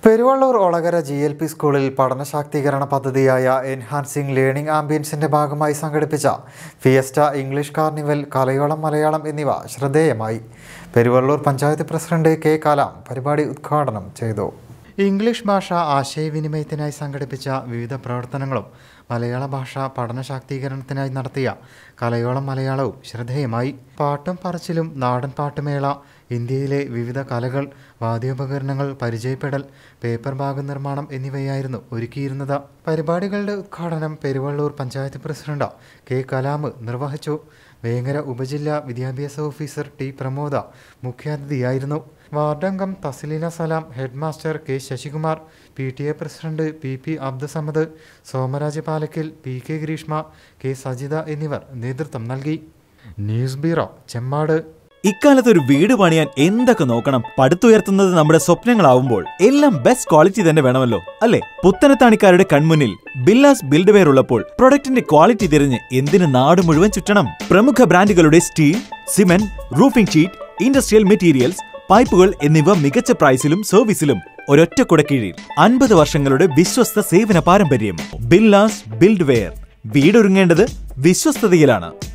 Peruvallur Olakara G L P സ്കൂളിൽ പഠന ശാക്തീകരണ പദ്ധതിയായ എൻഹാൻസിംഗ് ലേണിംഗ് ആംബിയൻസിന്റെ ഭാഗമായി സംഘടിപ്പിച്ച ഫിയസ്റ്റ ഇംഗ്ലീഷ് കാർണിവൽ കലയോളം മലയാളം എന്നിവ ശ്രദ്ധേയമായി പെരുവള്ളൂർ പഞ്ചായത്ത് പ്രസിഡന്റ് കെ കലാം പരിപാടി ഉദ്ഘാടനം ചെയ്തു ഇംഗ്ലീഷ് ഭാഷ ആശയവിനിമയത്തിനായി സംഘടിപ്പിച്ച വിവിധ പ്രവർത്തനങ്ങളും മലയാള ഭാഷ പഠന ശാക്തീകരണത്തിനായി നടത്തിയ കലയോളം മലയാളവും ശ്രദ്ധേയമായി പാട്ടും പറച്ചിലും നാടൻ പാട്ടുമേള ഇന്ത്യയിലെ വിവിധ കലകൾ വാദ്യോപകരണങ്ങൾ പരിചയപ്പെടൽ പേപ്പർ ബാഗ് നിർമ്മാണം എന്നിവയായിരുന്നു ഒരുക്കിയിരുന്നത് പരിപാടികളുടെ ഉദ്ഘാടനം പെരുവള്ളൂർ പഞ്ചായത്ത് പ്രസിഡന്റ് കെ കലാം നിർവഹിച്ചു വേങ്ങര ഉപജില്ലാ വിദ്യാഭ്യാസ ഓഫീസർ ടി പ്രമോദ മുഖ്യാതിഥിയായിരുന്നു വാർഡംഗം Thasleena Salam head master K Sasikumar P T A president P P Abdussamad Somaraj പാലക്കിൽ P K Greeshma K Sajitha എന്നിവർ നേതൃത്വം നൽകി ന്യൂസ് ബ്യൂറോ ചെമ്മാട് ഇക്കാലത്ത് ഒരു വീട് പണിയാൻ എന്തൊക്കെ നോക്കണം പടുത്തുയർത്തുന്നത് നമ്മുടെ സ്വപ്നങ്ങളാവുമ്പോൾ എല്ലാം ബെസ്റ്റ് ക്വാളിറ്റി തന്നെ വേണമല്ലോ അല്ലേ പുത്തനത്താണിക്കാരുടെ കൺമുന്നിൽ ബില്ലാസ് ബിൽഡ് വെയർ ഉള്ളപ്പോൾ പ്രൊഡക്റ്റിന്റെ ക്വാളിറ്റി തിരിഞ്ഞ് എന്തിന് നാട് മുഴുവൻ ചുറ്റണം പ്രമുഖ ബ്രാൻഡുകളുടെ steel cement roofing sheet industrial materials പൈപ്പുകൾ എന്നിവ മികച്ച പ്രൈസിലും സർവീസിലും ഒരൊറ്റ കുടക്കീഴിൽ അൻപത് വർഷങ്ങളുടെ വിശ്വസ്ത സേവന പാരമ്പര്യം ബില്ലാസ് ബിൽഡ് വെയർ വീടൊരുങ്ങേണ്ടത് വിശ്വസ്തതയിലാണ്